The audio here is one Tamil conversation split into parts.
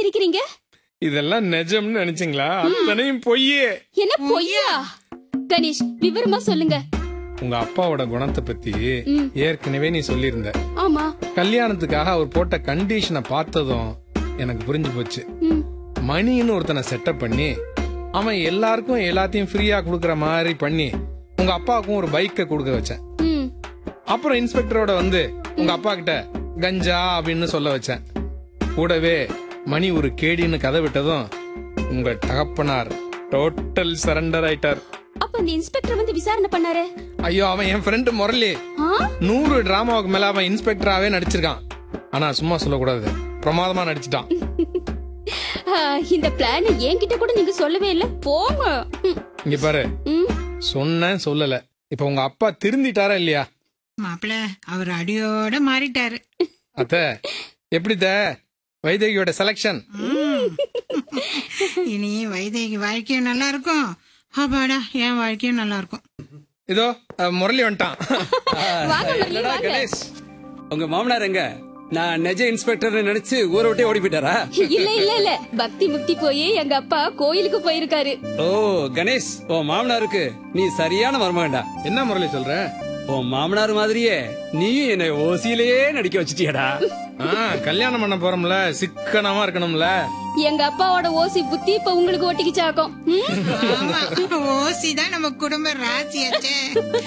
சிரிக்கிறீங்க இதெல்லாம் நிஜம்னு நினைச்சீங்களா அத்தனையும் பொய்யே என்ன பொய்யா கணேஷ் விவரமா சொல்லுங்க உங்க அப்பாவோட குணத்தை பத்தி ம். ஏற்கனவே நீ சொல்லியிருந்த ஆமா கல்யாணத்துக்காக அவர் போட்ட கண்டிஷனை பார்த்ததும் எனக்கு புரிஞ்சு போச்சு ம், மணின்னு ஒருத்தனை செட்டப் பண்ணி அவன் எல்லாருக்கும் எல்லாத்தையும் ஃப்ரீயா கொடுக்கற மாதிரி பண்ணி உங்க அப்பாவுக்கும் ஒரு பைக்கை கொடுக்க வச்சேன் ம். அப்புறம் இன்ஸ்பெக்டரோட வந்து உங்க அப்பா கிட்ட கஞ்சா அப்படின்னு சொல்ல வச்சேன் கூடவே மணி ஒரு கேடின்னு கதை விட்டதும் உங்க தகப்பனார் டோட்டல் சரண்டர் ஆயிட்டார் அப்ப அந்த இன்ஸ்பெக்டர் வந்து விசாரணை பண்ணாரு ஐயோ அவன் என் ஃப்ரெண்டு முரளி ஆ? நூறு டிராமாவுக்கு மேல அவன் இன்ஸ்பெக்டராவே நடிச்சிருக்கான் ஆனா சும்மா சொல்லக்கூடாது பிரமாதமா நடிச்சிட்டான் ஆ, இந்த பிளான் என்கிட்ட கூட நீங்க சொல்லவே இல்ல போங்க ம், இங்க பாரு ம். சொன்னேன் சொல்லல இப்ப உங்க அப்பா திருந்திட்டாரா இல்லையா மாப்பிள அவர் அடியோட மாறிட்டாரு அத்த எப்படித்த வைதேகியோட செலக்ஷன் ம். இனி வைதேகி வாழ்க்கையும் நல்லா இருக்கும் அப்பாடா என் வாழ்க்கையும் நல்லா இருக்கும் இதோ அஹ், முரளி வந்துட்டான் வாங்க முரளி, என்னடா வாங்க. கணேஷ் உங்க மாமனார் எங்க நான் நெஜ இன்ஸ்பெக்டர் நினைச்சு ஊரை விட்டே ஓடி போயிட்டாரா இல்ல இல்ல இல்ல பக்தி முக்தி போய் எங்க அப்பா கோயிலுக்கு போயிருக்காரு ஓ கணேஷ் உன் மாமனாருக்கு நீ சரியான மருமகன்டா என்ன முரளி சொல்ற உன் மாமனார் மாதிரியே நீயும் என்னை ஓசியிலேயே நடிக்க வச்சிட்டியடா ஆ, கல்யாணம் பண்ண போறோம்ல சிக்கனமா இருக்கணும்ல எங்க அப்பாவோட ஓசி புத்தி இப்ப உங்களுக்கு ஒட்டிக்கிச்சாக்கும் ம்? ஆமா ஓசி தான் நம்ம குடும்ப ராசியாச்சே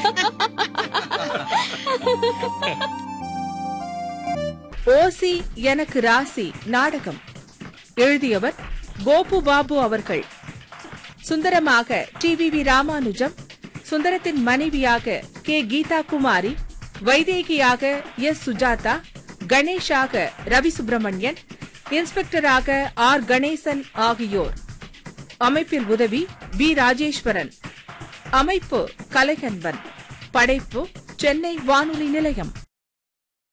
ஓசி எனக்கு ராசி நாடகம் எழுதியவர் கோபு பாபு அவர்கள் சுந்தரமாக டிவிவி ராமானுஜம் சுந்தரத்தின் மனைவியாக கே கீதா குமாரி வைதேகியாக எஸ் சுஜாதா கணேஷாக ரவி சுப்பிரமணியன் இன்ஸ்பெக்டராக ஆர் கணேசன் ஆகியோர் அமைப்பில் உதவி பி ராஜேஸ்வரன் அமைப்பு கலைகன்பன் படைப்பு சென்னை வானொலி நிலையம்